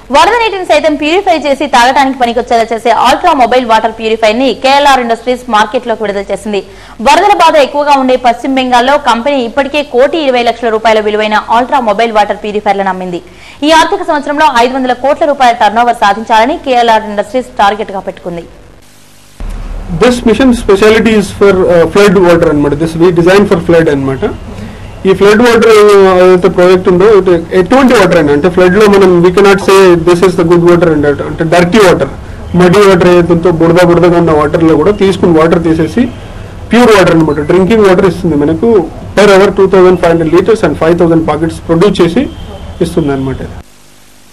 వరద నీటిని సైతం ప్యూరిఫై చేసి తాగడానికి పనికొచ్చేలా చేసే అల్ట్రా మొబైల్ వాటర్ ప్యూరిఫై ని కేఎల్ఆర్ ఇండస్ట్రీస్ మార్కెట్ లోకి విడుదల చేసింది వరదల బాధ ఎక్కువగా ఉండే పశ్చిమ బెంగాల్లో కంపెనీ ఇప్పటికే కోటి ఇరవై లక్షల రూపాయల విలువైన అల్ట్రా మొబైల్ వాటర్ ప్యూరిఫైర్లను అమ్మింది ఈ ఆర్థిక సంవత్సరంలో ఐదు వందల కోట్ల రూపాయల టర్నోవర్ సాధించాలని కేఎల్ఆర్ ఇండస్ట్రీస్ టార్గెట్ గా పెట్టుకుంది this machine speciality is for flood water అనమాట this we design for flood అన్నమాట ఈ ఫ్లడ్ వాటర్ ఏదైతే ప్రాజెక్ట్ ఉందో ఇది ఎటువంటి వాటర్ అయినా అంటే ఫ్లడ్ లో మనం we cannot say this is the good water and అంటే డర్టీ వాటర్ మడి వాటర్ ఏదైతే ఉందో బురద బురదగా ఉన్న వాటర్ లో కూడా తీసుకుని వాటర్ తీసేసి ప్యూర్ వాటర్ అనమాట డ్రింకింగ్ వాటర్ ఇస్తుంది మనకు per hour two thousand five hundred litres and five thousand packets produce చేసి ఇస్తుంది అనమాట